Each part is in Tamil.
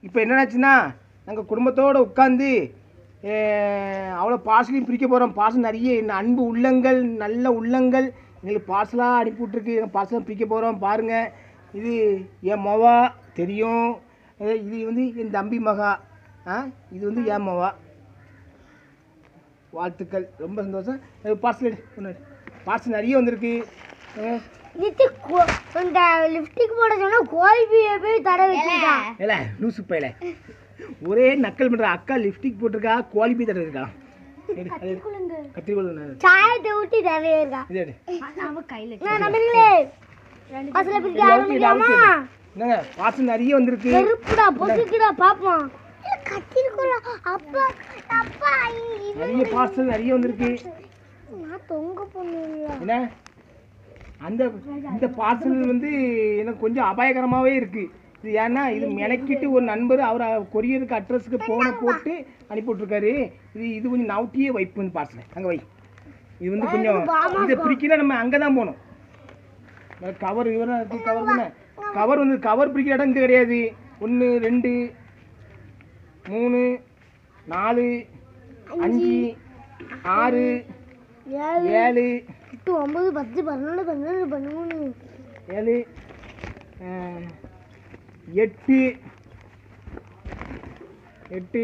இப்போ என்னன்னாச்சுன்னா நாங்கள் குடும்பத்தோடு உட்காந்து அவ்வளோ பார்சலையும் பிரிக்க போகிறோம் பார்சல் நிறைய இந்த அன்பு உள்ளங்கள் நல்ல உள்ளங்கள் எங்களுக்கு பார்சலாக அனுப்பி விட்ருக்கு எங்கள் பார்சலாக பிரிக்க போகிறோம் பாருங்கள் இது என் மொவா தெரியும் அஹ் இது வந்து என் தம்பி மகா ஆ இது வந்து என் மொவா வாழ்த்துக்கள் ரொம்ப சந்தோஷம் பார்சல் ஒன்று பார்சல் நிறைய வந்திருக்கு அஹ் நித்து கோ- இந்த லிப்டிக் போட சொன்னா கோல்பியை போய் தடை வச்சிருக்கான் ஏல லூசு பையல ஒரே நக்கல் பண்ற அக்கா லிப்ஸ்டிக் போட்டிருக்கா குவாலிபி தடவை இருக்கா கத்திரிக்கோள் சாயத்தை ஊட்டி தடவை இருக்கா இது எடு. நான் நம்புறீங்களே பஸ்ல பிடிக்க இது அவுத்து, இது ஆரம்பிக்கலாமா அவுத்து. என்னங்க பாசம் நிறைய வந்திருக்கு செருப்புடா பொசுக்குடா பாப்போம் கத்திருக்கோல அப்பா அப்பா நிறைய பார்சல் நிறைய வந்திருக்கு நான் தொங்க போனேன் என்ன அந்த இந்த பார்சல் வந்து எனக்கு கொஞ்சம் அபாயகரமாகவே இருக்கு இது ஏன்னா இது மெனக்கிட்டு ஒரு நண்பர் அவர் கொரியருக்கு அட்ரஸுக்கு போனை போட்டு அனுப்பி விட்ருக்காரு இது இது கொஞ்சம் நவுட்டியே வைப்பு இந்த பார்சலை அங்கே வை இது வந்து கொஞ்சம் இதை பிரிக்கிற நம்ம அங்கே தான் போகணும் கவர் இவரா கவர் தானே கவர் வந்து கவர் பிரிக்கிற இடம் இங்கே கிடையாது ஒன்று ரெண்டு மூணு நாலு அஞ்சு ஆறு ஏழு ஏழு எட்டு ஒன்பது பத்து பன்னெண்டு பன்னெண்டு பதிமூணு ஏழு அஹ், எட்டு எட்டு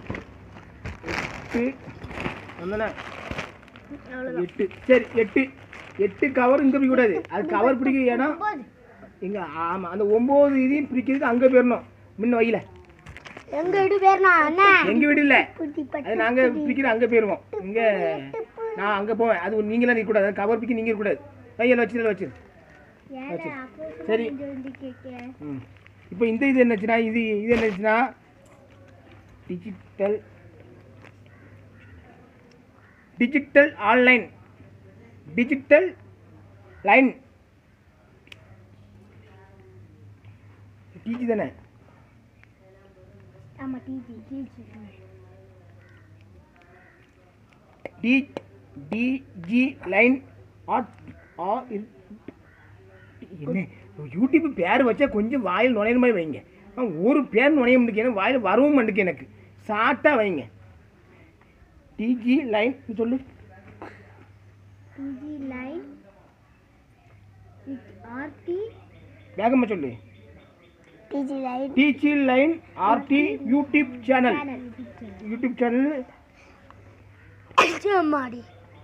எட்டு வந்தன எட்டு சரி எட்டு எட்டு கவர் இங்கே பிடிக்கக்கூடாது அது கவர் பிடிக்க இடம் இங்கே ஆமாம் அந்த ஒம்பது இதையும் பிரிக்கிறதுக்கு அங்கே போயிடணும் முன்ன வையில எங்க வீடு பேர்னா அண்ணா எங்கள் வீடு இல்லை குட்டி பட்டு அது நாங்கள் பிரிக்கிற அங்கே போயிடுவோம் இங்கே நான் அங்கே போவேன் அது நீங்களாம் நிற்கக்கூடாது கவர் பிடிக்க நீங்கள் இருக்கக்கூடாது கையில் வச்சு வச்சு வச்சு சரி ம் இப்போ இந்த இது என்னச்சுன்னா இது இது என்னச்சுன்னா digital digital online digital line digi தானே ஆமா digi digi D digi line art ஆ இல்- என்ன யூடியூப் பேர் வச்சா கொஞ்சம் வாயில் நுழையிற மாதிரி வைங்க ஆ, ஒரு பேர் நுழைய முடியும் எனக்கு வாயில் வரவும் மாட்டேங்குது எனக்கு ஷார்ட்டாக வைங்க டிஜி லைன் சொல்லு டிஜி லைன் ஆர்டி வேகமாக சொல்லு digi line digi line art YouTube channel YouTube channel மாடி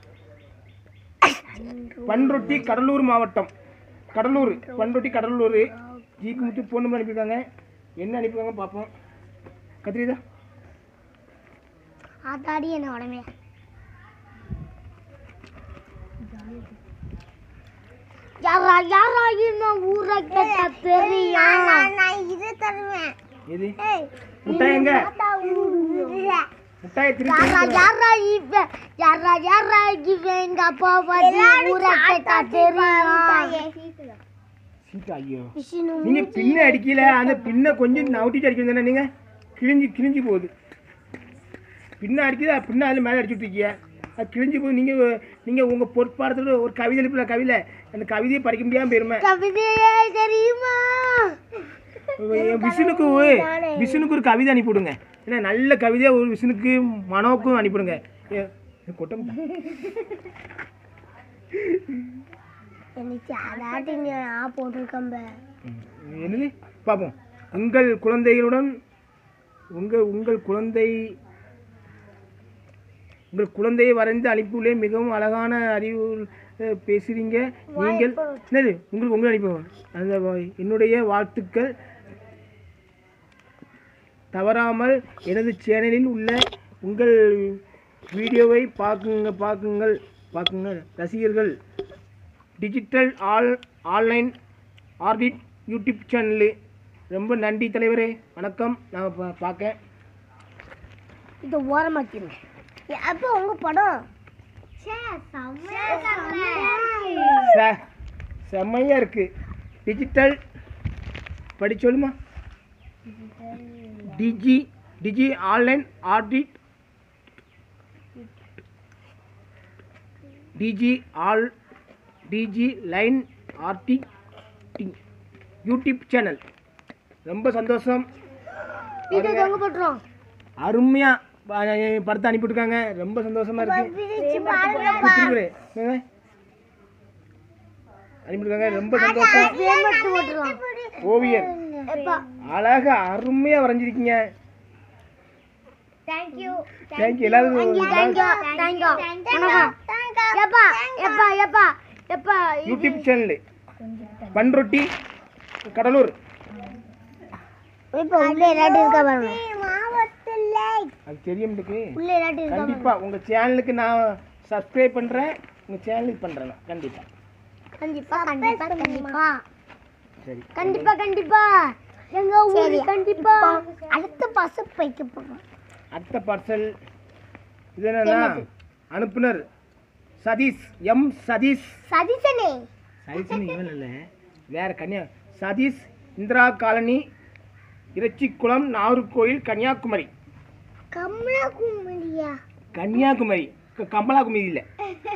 பன்ரொட்டி கடலூர் மாவட்டம் Cuddalore Panruti Cuddalore GP Muthu phone number அனுப்பியிருக்காங்க என்ன அனுப்பியிருக்காங்க பார்ப்போம் கத்திரிதா ஆத்தாடி என்ன உடனே யாரா யாரா இந்த ஊரை கேட்ட தெரியும் நான் இது தருவேன் எது முட்டாய் எங்க முட்டாயை திருப்பி யாரா யாரா இவ யாரா யாரா இவ எங்க அப்பா வந்து ஊரை கேட்ட தெரியும் சீட்டா ஐயோ விஷ்ணு நீங்க பின்ன அடிக்கல அந்த பின்ன கொஞ்சம் நவுட்டிட்டு அடிக்கணும் தானே நீங்க கிழிஞ்சு கிழிஞ்சு போகுது பின்ன அடிக்குது அது பின்ன அதில் மேலே அடிச்சுட்டு இருக்கீங்க அது கிழிஞ்சு போகுது நீங்க நீங்க உங்க பொற்பாடத்தில் ஒரு கவிதை எழுப்பல கவிதை அந்த கவிதையை படிக்க முடியாம போயிருமே கவிதையே தெரியுமா என் விஷ்ணுக்கு விஷ்ணுக்கு ஒரு கவிதை அனுப்பிவிடுங்க ஏன்னா நல்ல கவிதையா ஒரு விஷ்ணுக்கு மனோக்கும் அனுப்பிவிடுங்க ஏ, இது கொட்ட முடியாது. எனக்கு அதாட்டிங்க நான் போட்டிருக்கேன் ம், என்னது பார்ப்போம் உங்கள் குழந்தைகளுடன் உங்கள் உங்கள் குழந்தை உங்கள் குழந்தையை வரைந்து அனுப்பியுள்ளேன் மிகவும் அழகான அறிவு அஹ், பேசுறீங்க நீங்கள் என்னது உங்களுக்கு உங்களை அனுப்புவோம் அந்த வ- என்னுடைய வாழ்த்துக்கள் தவறாமல் எனது சேனலில் உள்ள உங்கள் வீடியோவை பார்க்குங்க பார்க்குங்கள் பார்க்குங்க ரசிகர்கள் digital all online art YouTube channel ரொம்ப நன்றி தலைவரே வணக்கம் நான் பா பார்க்கேன் இதை ஓரமாக்கிருங்க அப்போ உங்க படம் ச செம்மையாக இருக்குது டிஜிட்டல் படி சொல்லுமா digi digi online art digi all digi line art YouTube channel ரொம்ப சந்தோஷம் வீடியோ தொங்க போட்டுரும் அருமையா ப- படத்தை அனுப்பிவிட்டுருக்காங்க ரொம்ப சந்தோஷமா இருக்கு திருக்குறள். என்னங்க? அனுப்பிவிட்டுருக்காங்க ரொம்ப சந்தோஷம் பேமெண்ட் போட்டுரும் ஓவியர் எப்பா அழகா அருமையா வரைஞ்சிருக்கீங்க தேங்க்யூ தேங்க்யூ எல்லாரும் தேங்க்யூ தேங்க்யூ வணக்கம் எப்பா எப்பா எப்பா எப்பா யூடியூப் சேனல் பன்ரொட்டி கடலூர் இப்போ உள்ள எல்லாட்டி இருக்கா பாருங்க மாவட்டத்தில் அது தெரியும் எனக்கு உள்ள எல்லாட்டி இருக்கா கண்டிப்பா உங்க சேனலுக்கு நான் சப்ஸ்கிரைப் பண்றேன் உங்க சேனலுக்கு பண்றேன் நான் கண்டிப்பா கண்டிப்பா கண்டிப்பா கண்டிப்பா சரி கண்டிப்பா கண்டிப்பா எங்க ஊரு கண்டிப்பா அடுத்த பஸ் பைக்க போறோம் அடுத்த பார்சல் இது என்னன்னா அனுப்புனர் சதீஷ் எம் சதீஷ் சதீசனே சதீஷ்னு இவன் இல்லை வேற கன்னியா சதீஷ் இந்திரா காலனி இறைச்சிக்குளம் நாகர்கோயில் கன்னியாகுமரி கமலாகுமரியா கன்னியாகுமரி க- கமலாகுமரி இல்லை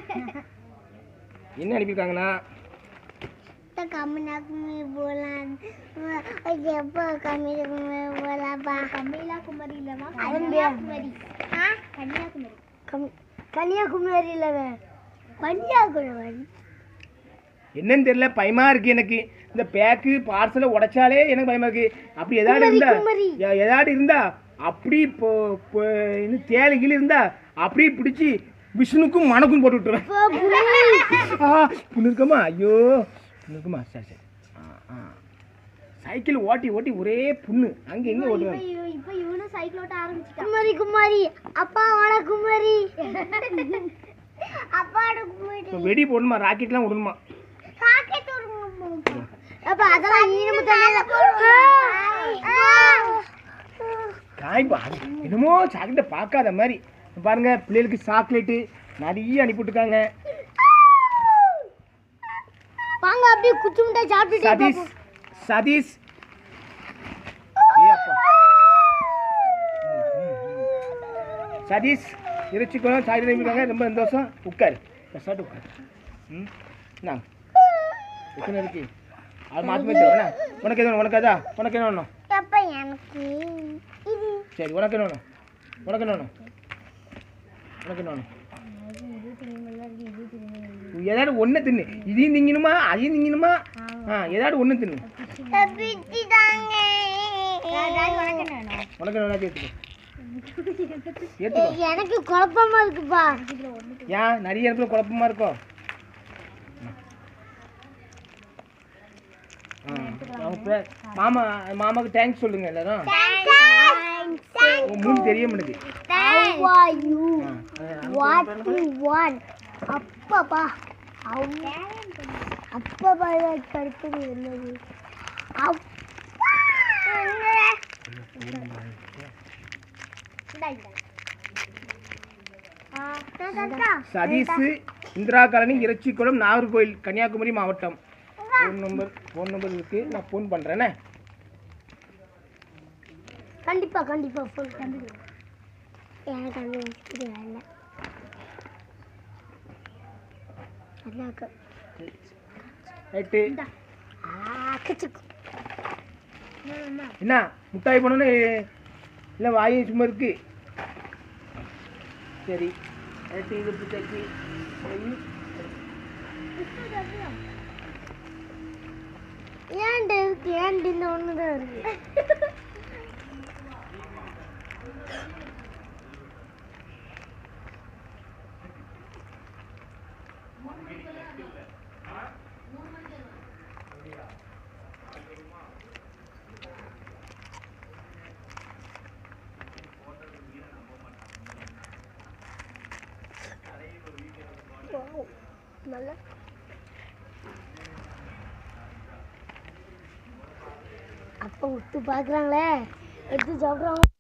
என்ன அனுப்பியிருக்காங்கன்னா கமலாகுமரி போலாம் எப்போ கமலாகுமரி போலாப்பா கமலாகுமரி இல்லவா கன்னியாகுமரி கன்னியாகுமரி கன்னியாகுமரி இல்லவ கன்னியாகுமரி என்னன்னு தெரியல பயமா இருக்கு எனக்கு இந்த பேக்கு பார்சலை உடைச்சாலே எனக்கு பயமா இருக்கு அப்படி ஏதாவது இருந்தா குமரி. எ- ஏதாவது இருந்தா அப்படி இப்போ இப்போ இன்னும் தேலை கீழே இருந்தா அப்படியே பிடிச்சி விஷ்ணுக்கும் மணக்கும் போட்டு விட்டுருவேன் ஆ புண்ணு இருக்கமா ஐயோ புண்ணு இருக்குமா சரி சரி ஆ ஆ சைக்கிள் ஓட்டி ஓட்டி ஒரே புண்ணு அங்கே எங்கே ஓட்டுவேன் இப்போ இவனும் சைக்கிள் ஓட்ட ஆரம்பிச்சிட்டான் குமரி குமாரி அப்பாவோட குமரி அப்பாவோட குமரி இப்போ வெடி போடணுமா ராக்கெட்லாம் விடணுமா ராக்கெட் அப்பா அதெல்லாம் ஈரமு தண்ணியில காய்ப்பா அது என்னமோ சாக்லேட்டை பார்க்காத மாதிரி பாருங்க பிள்ளைகளுக்கு சாக்லேட்டு நிறைய அனுப்பிவிட்டுருக்காங்க வாங்க அப்படியே குச்சி மிட்டாய் சாப்பிட்டுட்டே சதீஷ் பார்ப்போம். சதீஷ் ஏ அப்பா. சதீஷ் இறைச்சிக்குளம் சாக்லேட் அனுப்பியிருக்காங்க ரொம்ப சந்தோஷம் உட்காரு பெருசாட்டு உட்காரு ம் நான் எத்தனை இருக்கு அது மாற்றி மாற்றி வேணா உனக்கு எது வேணும் உனக்கு அதா உனக்கு என்ன வேணும் அப்பா எனக்கு இது சரி உனக்கு என்ன வேணும் உனக்கு என்ன வேணும் உனக்கு என்ன வேணும் ஏதாவது ஒன்று தின்னு இதையும் திங்கணுமா அதையும் திங்கணுமா ஆ ஏதாவது ஒன்று தின்னு பிச்சிட்டாங்க உனக்கு என்ன ஏற்றுக்கோ ஏற்றுக்கோ எனக்கு குழப்பமா இருக்குப்பா ஏன் நிறைய இடத்துல குழப்பமா இருக்கோ ஆ, அவங்க பே- மாமா மாமாக்கு தேங்க்ஸ் சொல்லுங்க எல்லாரும் உன் மூணு தெரிய மாட்டேது How are you? Ah, ah, What you want? அப்பப்பா அப்பப்பா கருப்பது என்னது அப்பா சதீஷ் இந்திரா காலனி இறைச்சிக்குளம் நாகர்கோயில் கன்னியாகுமரி மாவட்டம் ஃபோன் நம்பர் ஃபோன் நம்பர் இருக்கு நான் ஃபோன் பண்ணுறேனே கண்டிப்பா கண்டிப்பா ஃபுல் கண்டிப்பா எனக்கு அந்த வசதி வேண்டாம் அதாக்கு ரைட்டு ஆக்கச்சுக்கு என்ன முட்டாய் பண்ணணும் இல்லை வாயும் சும்மா இருக்கு சரி ரைட்டு இது பிடிச்சாச்சு சரி. ஏன்ட்டு இருக்கு ஏன்ட்டு இந்த ஒன்று தான் இருக்கு நல்லா அப்போ விட்டு பார்க்குறாங்களே எடுத்து சாப்பிட்றாங்க